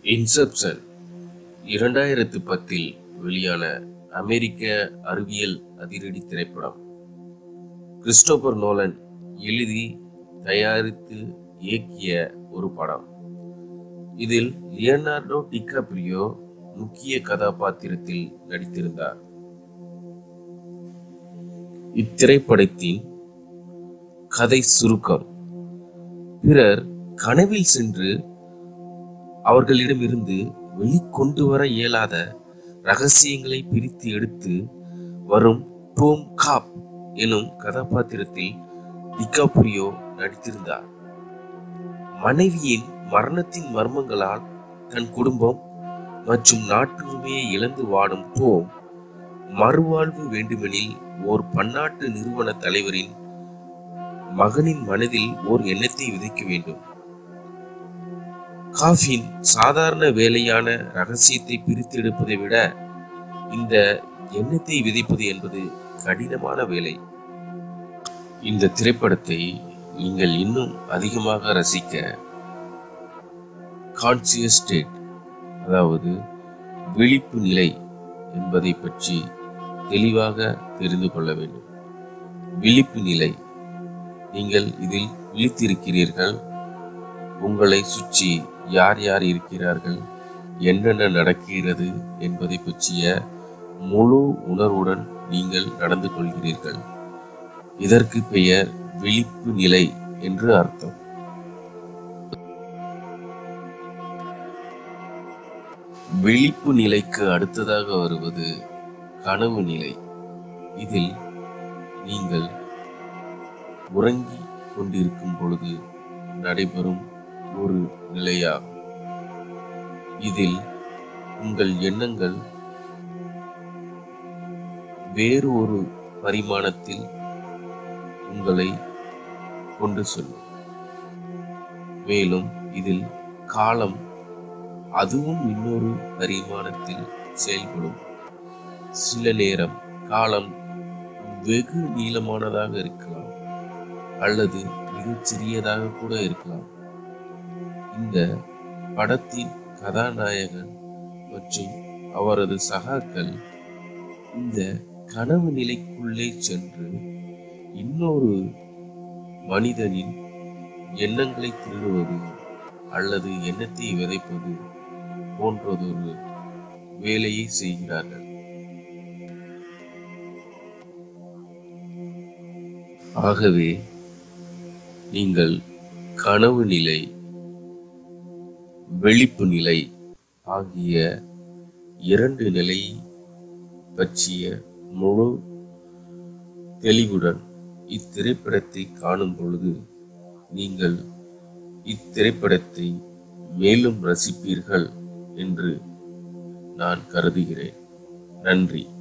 Inception இரண்டாயிரத்து பத்தில் வெளியான அமெரிக்க அறிவியல் அதிரடி திரைப்படம் கிறிஸ்டோபர் நோலன் எழுதி தயாரித்து இயக்கிய ஒரு படம் இதில் லியனார்டோ டிகாப்ரியோ முக்கிய கதாபாத்திரத்தில் நடித்திருந்தார் இத்திரைப்படத்தின் கதை சுருக்கம் பிறர் கனவில் சென்று அவர்களிடமிருந்து வெளிக்கொண்டு வர இயலாத ரகசியங்களை பிரித்து எடுத்து வரும் டோம் காப் எனும் கதாபாத்திரத்தில் டிகாப்ரியோ நடித்திருந்தார் மனைவியின் மரணத்தின் மர்மங்களால் தன் குடும்பம் மற்றும் நாட்டுரிமையை இழந்து வாடும் டோம் மறுவாழ்வு வேண்டுமெனில் ஓர் பன்னாட்டு நிறுவன தலைவரின் மகனின் மனதில் ஓர் எண்ணத்தை விதைக்க வேண்டும் காஃபின் சாதாரண வேலையான ரகசியத்தை பிரித்தெடுப்பதை விட இந்த எண்ணத்தை விதைப்பது என்பது கடினமான வேலை இந்த திரைப்படத்தை நீங்கள் இன்னும் அதிகமாக ரசிக்க கான்சியஸ் ஸ்டேட் அதாவது விழிப்பு நிலை என்பதை பற்றி தெளிவாக தெரிந்து கொள்ள வேண்டும் விழிப்பு நிலை நீங்கள் இதில் விழித்திருக்கிறீர்கள் உங்களை சுற்றி யார் யார் இருக்கிறார்கள் என்னென்ன நடக்கிறது என்பதை பற்றிய முழு உணர்வுடன் நீங்கள் நடந்து கொள்கிறீர்கள் இதற்கு பெயர் விழிப்பு நிலை என்று அர்த்தம் விழிப்பு நிலைக்கு அடுத்ததாக வருவது கனவு நிலை இதில் நீங்கள் உறங்கி கொண்டிருக்கும் பொழுது நடைபெறும் ஒரு நிலையாகும் இதில் உங்கள் எண்ணங்கள் வேறு ஒரு பரிமாணத்தில் உங்களை கொண்டு செல்லும் மேலும் இதில் காலம் அதுவும் இன்னொரு பரிமாணத்தில் செயல்படும் சில நேரம் காலம் வெகு நீளமானதாக இருக்கலாம் அல்லது மிகச் சிறியதாக கூட இருக்கலாம் இந்த படத்தின் கதாநாயகன் மற்றும் அவரது சகாக்கள் இந்த கனவு நிலைக்குள்ளே சென்று இன்னொரு மனிதனின் எண்ணங்களை திருடுவது அல்லது எண்ணத்தை விதைப்பது போன்றதொரு வேலையை செய்கிறார்கள் ஆகவே நீங்கள் கனவு நிலை வெளிப்பு நிலை ஆகிய இரண்டு நிலை பற்றிய முழு தெளிவுடன் இத்திரைப்படத்தை காணும் பொழுது நீங்கள் இத்திரைப்படத்தை மேலும் ரசிப்பீர்கள் என்று நான் கருதுகிறேன் நன்றி